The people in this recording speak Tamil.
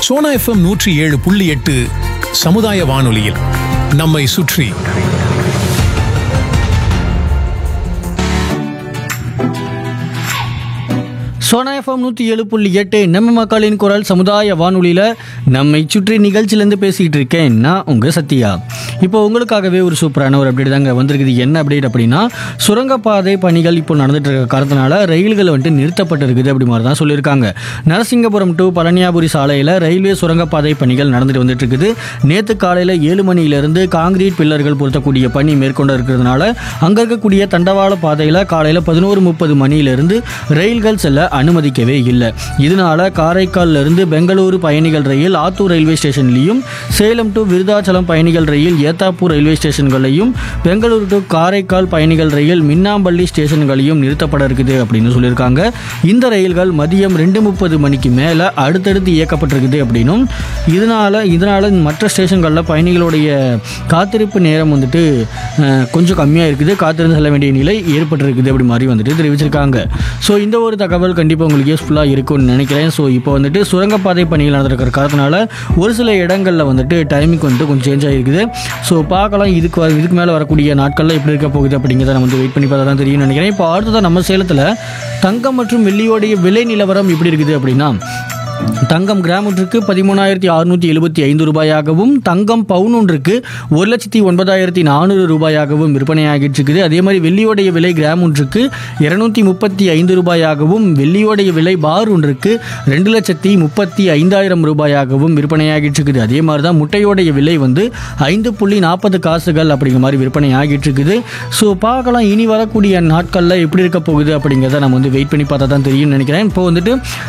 சோனா எஃப்எம் நூற்றி ஏழு புள்ளி எட்டு சமுதாய வானொலியில் நம்மை சுற்றி சோனா எஃப்எம் நூற்றி ஏழு புள்ளி எட்டு நம்ம மக்களின் குரல் சமுதாய வானொலியில் நம்மை சுற்றி நிகழ்ச்சியிலேருந்து பேசிக்கிட்டு இருக்கேன் நான் உங்கள் சத்யா இப்போ உங்களுக்காகவே ஒரு சூப்பரான ஒரு அப்டேட் தாங்க வந்திருக்குது என்ன அப்டேட் அப்படின்னா சுரங்கப்பாதை பணிகள் இப்போ நடந்துட்டு இருக்க காரணத்தினால ரயில்கள் வந்துட்டு நிறுத்தப்பட்டிருக்குது அப்படி மாதிரி தான் சொல்லியிருக்காங்க நரசிங்கபுரம் டு பழனியாபுரி சாலையில் ரயில்வே சுரங்கப்பாதை பணிகள் நடந்துட்டு வந்துட்டு இருக்குது நேற்று காலையில் ஏழு மணியிலிருந்து காங்கிரீட் பில்லர்கள் பொருத்தக்கூடிய பணி மேற்கொண்டு இருக்கிறதுனால அங்கே இருக்கக்கூடிய தண்டவாள பாதையில் காலையில் பதினோரு முப்பது மணியிலிருந்து ரயில்கள் செல்ல அனுமதிக்கவே இல்லை இதனால காரைக்கால்ல இருந்து பெங்களூரு பயணிகள் ரயில் ஆத்தூர் ரயில்வே ஸ்டேஷன்லையும் சேலம் டு விருதாச்சலம் பயணிகள் ரயில் ஏத்தாப்பூர் ரயில்வே ஸ்டேஷன்களையும் பெங்களூரு டு காரைக்கால் பயணிகள் ரயில் மின்னாம்பள்ளி ஸ்டேஷன்களையும் நிறுத்தப்பட இருக்குது அப்படின்னு சொல்லியிருக்காங்க இந்த ரயில்கள் மதியம் ரெண்டு முப்பது மணிக்கு மேலே அடுத்தடுத்து இயக்கப்பட்டிருக்குது அப்படின்னும் இதனால இதனால மற்ற ஸ்டேஷன்களில் பயணிகளுடைய காத்திருப்பு நேரம் வந்துட்டு அஹ், கொஞ்சம் கம்மியாக இருக்குது காத்திருந்து செல்ல வேண்டிய நிலை ஏற்பட்டிருக்குது அப்படி மாதிரி வந்துட்டு தெரிவிச்சிருக்காங்க ஸோ இந்த ஒரு தகவல் கண்டிப்பாக உங்களுக்கு யூஸ்ஃபுல்லாக இருக்கும்னு நினைக்கிறேன் ஸோ இப்போ வந்துட்டு சுரங்கப்பாதை பணிகள் நடந்திருக்கிற காரணத்தினால ஒரு சில இடங்களில் வந்துட்டு டைமிங் வந்துட்டு கொஞ்சம் சேஞ்ச் ஆகிருக்குது ஸோ பார்க்கலாம் இதுக்கு வர- இதுக்கு மேலே வரக்கூடிய நாட்களில் எப்படி இருக்க போகுது அப்படிங்கிறத நம்ம வந்து வெயிட் பண்ணி பார்த்தா தான் தெரியும்னு நினைக்கிறேன் இப்போ அடுத்ததான் நம்ம சேலத்தில் தங்கம் மற்றும் வெள்ளியோடைய விலை நிலவரம் எப்படி இருக்குது அப்படின்னா தங்கம் கிராம் ஒன்றுக்கு பதிமூணாயிரத்தி அறுநூற்றி எழுபத்தி ஐந்து ரூபாயாகவும் தங்கம் பவுன் ஒன்றுக்கு ஒரு லட்சத்தி ஒன்பதாயிரத்தி நானூறு ரூபாயாகவும் விற்பனையாகிட்டு இருக்குது அதே மாதிரி வெள்ளியோடைய விலை கிராம் ஒன்றுக்கு இருநூத்தி முப்பத்தி ஐந்து ரூபாயாகவும் வெள்ளியோடைய விலை பார் ஒன்றுக்கு ரெண்டு லட்சத்தி முப்பத்தி ஐந்தாயிரம் ரூபாயாகவும் விற்பனையாகிட்டு இருக்குது அதே மாதிரி தான் முட்டையோடைய விலை வந்து ஐந்து புள்ளி நாற்பது காசுகள் அப்படிங்கிற மாதிரி விற்பனை ஆகிட்டு இருக்குது ஸோ பார்க்கலாம் இனி வரக்கூடிய நாட்களில் எப்படி இருக்க போகுது அப்படிங்கிறத நம்ம வந்து வெயிட் பண்ணி பார்த்தா தான் தெரியும்னு நினைக்கிறேன் இப்போ வந்துட்டு